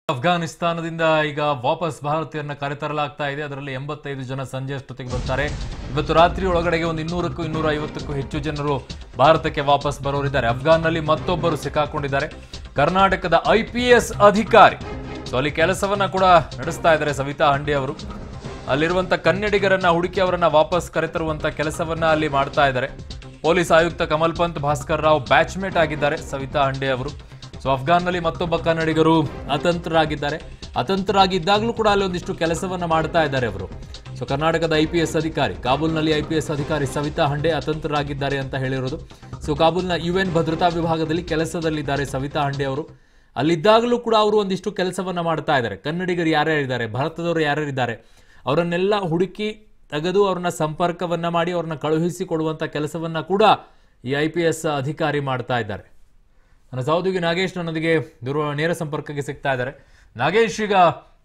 ಅಫ್ಘಾನಿಸ್ತಾನದಿಂದ ಈಗ ವಾಪಸ್ ಭಾರತೀಯರನ್ನ ಕರೆತರಲಾಗ್ತಾ ಇದೆ ಅದರಲ್ಲಿ ಎಂಬತ್ತೈದು ಜನ ಸಂಜೆ ಅಷ್ಟೊತ್ತಿಗೆ ಬರ್ತಾರೆ ಇವತ್ತು ರಾತ್ರಿ ಒಳಗಡೆಗೆ ಒಂದು ಇನ್ನೂರಕ್ಕೂ ಇನ್ನೂರ ಐವತ್ತಕ್ಕೂ ಹೆಚ್ಚು ಜನರು ಭಾರತಕ್ಕೆ ವಾಪಸ್ ಬರೋರಿದ್ದಾರೆ ಅಫ್ಘಾನ್ನಲ್ಲಿ ಮತ್ತೊಬ್ಬರು ಸಿಕ್ಕಾಕೊಂಡಿದ್ದಾರೆ ಕರ್ನಾಟಕದ ಐ ಪಿ ಎಸ್ ಅಧಿಕಾರಿ ಸೊ ಅಲ್ಲಿ ಕೆಲಸವನ್ನ ಕೂಡ ನಡೆಸ್ತಾ ಇದ್ದಾರೆ ಸವಿತಾ ಹಂಡಿ ಅವರು ಅಲ್ಲಿರುವಂತ ಕನ್ನಡಿಗರನ್ನ ಹುಡುಕಿ ಅವರನ್ನ ವಾಪಸ್ ಕರೆತರುವಂತ ಕೆಲಸವನ್ನ ಅಲ್ಲಿ ಮಾಡ್ತಾ ಇದ್ದಾರೆ ಪೊಲೀಸ್ ಆಯುಕ್ತ ಕಮಲ್ ಪಂತ್ ಭಾಸ್ಕರ್ ರಾವ್ ಬ್ಯಾಚ್ಮೇಟ್ ಆಗಿದ್ದಾರೆ ಸವಿತಾ ಹಂಡೆ ಅವರು ಸೊ ಅಫ್ಘಾನ್ನಲ್ಲಿ ಮತ್ತೊಬ್ಬ ಕನ್ನಡಿಗರು ಅತಂತ್ರರಾಗಿದ್ದಾರೆ ಅತಂತ್ರರಾಗಿದ್ದಾಗಲೂ ಕೂಡ ಅಲ್ಲಿ ಒಂದಿಷ್ಟು ಕೆಲಸವನ್ನ ಮಾಡ್ತಾ ಇದ್ದಾರೆ ಅವರು ಸೊ ಕರ್ನಾಟಕದ ಐ ಪಿ ಎಸ್ ಅಧಿಕಾರಿ ಕಾಬೂಲ್ನಲ್ಲಿ ಐ ಪಿ ಎಸ್ ಅಧಿಕಾರಿ ಸವಿತಾ ಹಂಡೆ ಅತಂತ್ರರಾಗಿದ್ದಾರೆ ಅಂತ ಹೇಳಿರೋದು ಸೊ ಕಾಬೂಲ್ನ ಯು ಎನ್ ಭದ್ರತಾ ವಿಭಾಗದಲ್ಲಿ ಕೆಲಸದಲ್ಲಿದ್ದಾರೆ ಸವಿತಾ ಹಂಡೆ ಅವರು ಅಲ್ಲಿದ್ದಾಗಲೂ ಕೂಡ ಅವರು ಒಂದಿಷ್ಟು ಕೆಲಸವನ್ನ ಮಾಡ್ತಾ ಇದ್ದಾರೆ ಕನ್ನಡಿಗರು ಯಾರ್ಯಾರಿದ್ದಾರೆ ಭಾರತದವರು ಯಾರ್ಯಾರಿದ್ದಾರೆ ಅವರನ್ನೆಲ್ಲ ಹುಡುಕಿ ತೆಗೆದು ಅವ್ರನ್ನ ಸಂಪರ್ಕವನ್ನ ಮಾಡಿ ಅವ್ರನ್ನ ಕಳುಹಿಸಿ ಕೊಡುವಂತ ಕೆಲಸವನ್ನ ಕೂಡ ಈ ಐ ಪಿ ಎಸ್ ಅಧಿಕಾರಿ ಮಾಡ್ತಾ ಇದ್ದಾರೆ ನನ್ನ ಸಹೋದ್ಯೋಗಿ ನಾಗೇಶ್ ನನ್ನೊಂದಿಗೆ ದೂರ ನೇರ ಸಂಪರ್ಕಕ್ಕೆ ಸಿಗ್ತಾ ಇದ್ದಾರೆ ನಾಗೇಶ್ ಈಗ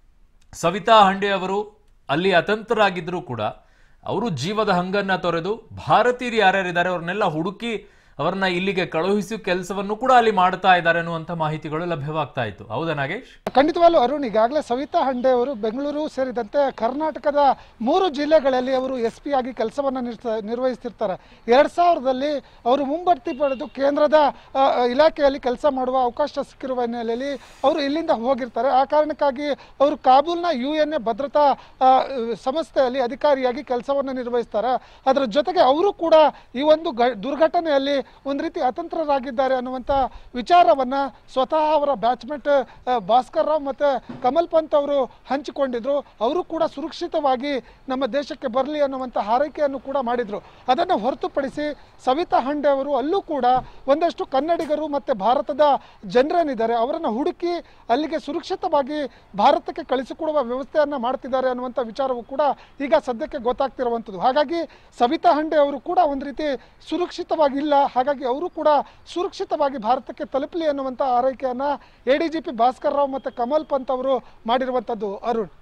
ಸವಿತಾ ಹಂಡೆ ಅವರು ಅಲ್ಲಿ ಅತಂತ್ರರಾಗಿದ್ದರೂ ಕೂಡ ಅವರು ಜೀವದ ಹಂಗನ್ನ ತೊರೆದು ಭಾರತೀಯರು ಯಾರ್ಯಾರಿದ್ದಾರೆ ಅವ್ರನ್ನೆಲ್ಲ ಹುಡುಕಿ ಅವರನ್ನ ಇಲ್ಲಿಗೆ ಕಳುಹಿಸಿ ಕೆಲಸವನ್ನು ಕೂಡ ಅಲ್ಲಿ ಮಾಡ್ತಾ ಇದ್ದಾರೆ ಅನ್ನುವಂಥ ಮಾಹಿತಿಗಳು ಲಭ್ಯವಾಗ್ತಾ ಇತ್ತು ಹೌದಾ ನಾಗೇಶ್ ಖಂಡಿತವಾಗ್ಲೂ ಅರುಣ್ ಈಗಾಗಲೇ ಸವಿತಾ ಹಂಡೆ ಅವರು ಬೆಂಗಳೂರು ಸೇರಿದಂತೆ ಕರ್ನಾಟಕದ ಮೂರು ಜಿಲ್ಲೆಗಳಲ್ಲಿ ಅವರು ಎಸ್ ಪಿ ಆಗಿ ಕೆಲಸವನ್ನು ನಿರ್ವಹಿಸ್ತಿರ್ತಾರೆ ಎರಡ್ ಸಾವಿರದಲ್ಲಿ ಅವರು ಮುಂಬಡ್ತಿ ಪಡೆದು ಕೇಂದ್ರದ ಆ, ಇಲಾಖೆಯಲ್ಲಿ ಕೆಲಸ ಮಾಡುವ ಅವಕಾಶ ಸಿಕ್ಕಿರುವ ಹಿನ್ನೆಲೆಯಲ್ಲಿ ಅವರು ಇಲ್ಲಿಂದ ಹೋಗಿರ್ತಾರೆ ಆ ಕಾರಣಕ್ಕಾಗಿ ಅವರು ಕಾಬೂಲ್ನ ಯು ಎನ್ ಎ ಭದ್ರತಾ ಆ, ಸಂಸ್ಥೆಯಲ್ಲಿ ಅಧಿಕಾರಿಯಾಗಿ ಕೆಲಸವನ್ನು ನಿರ್ವಹಿಸ್ತಾರೆ ಅದರ ಜೊತೆಗೆ ಅವರು ಕೂಡ ಈ ಒಂದು ಗ- ದುರ್ಘಟನೆಯಲ್ಲಿ ಒಂದು ರೀತಿ ಅತಂತ್ರರಾಗಿದ್ದಾರೆ ಅನ್ನುವಂಥ ವಿಚಾರವನ್ನ ಸ್ವತಃ ಅವರ ಬ್ಯಾಚ್ಮೆಟ್ ಭಾಸ್ಕರ್ ರಾವ್ ಮತ್ತೆ ಕಮಲ್ ಪಂತ್ ಅವರು ಹಂಚಿಕೊಂಡಿದ್ರು ಅವರು ಕೂಡ ಸುರಕ್ಷಿತವಾಗಿ ನಮ್ಮ ದೇಶಕ್ಕೆ ಬರಲಿ ಅನ್ನುವಂಥ ಹಾರೈಕೆಯನ್ನು ಕೂಡ ಮಾಡಿದ್ರು ಅದನ್ನು ಹೊರತುಪಡಿಸಿ ಸವಿತಾ ಹಂಡೆ ಅವರು ಅಲ್ಲೂ ಕೂಡ ಒಂದಷ್ಟು ಕನ್ನಡಿಗರು ಮತ್ತೆ ಭಾರತದ ಜನರೇನಿದ್ದಾರೆ ಅವರನ್ನು ಹುಡುಕಿ ಅಲ್ಲಿಗೆ ಸುರಕ್ಷಿತವಾಗಿ ಭಾರತಕ್ಕೆ ಕಳಿಸಿಕೊಡುವ ವ್ಯವಸ್ಥೆಯನ್ನ ಮಾಡ್ತಿದ್ದಾರೆ ಅನ್ನುವಂಥ ವಿಚಾರವು ಕೂಡ ಈಗ ಸದ್ಯಕ್ಕೆ ಗೊತ್ತಾಗ್ತಿರುವಂಥದ್ದು ಹಾಗಾಗಿ ಸವಿತಾ ಹಂಡೆ ಅವರು ಕೂಡ ಒಂದು ರೀತಿ ಸುರಕ್ಷಿತವಾಗಿಲ್ಲ ಹಾಗಾಗಿ ಅವರು ಕೂಡ ಸುರಕ್ಷಿತವಾಗಿ ಭಾರತಕ್ಕೆ ತಲುಪಲಿ ಅನ್ನುವಂಥ ಆರೈಕೆಯನ್ನ A D G P Bhaskar Rao ಮತ್ತೆ ಕಮಲ್ ಪಂತ್ ಅವರು ಮಾಡಿರುವಂಥದ್ದು ಅರುಣ್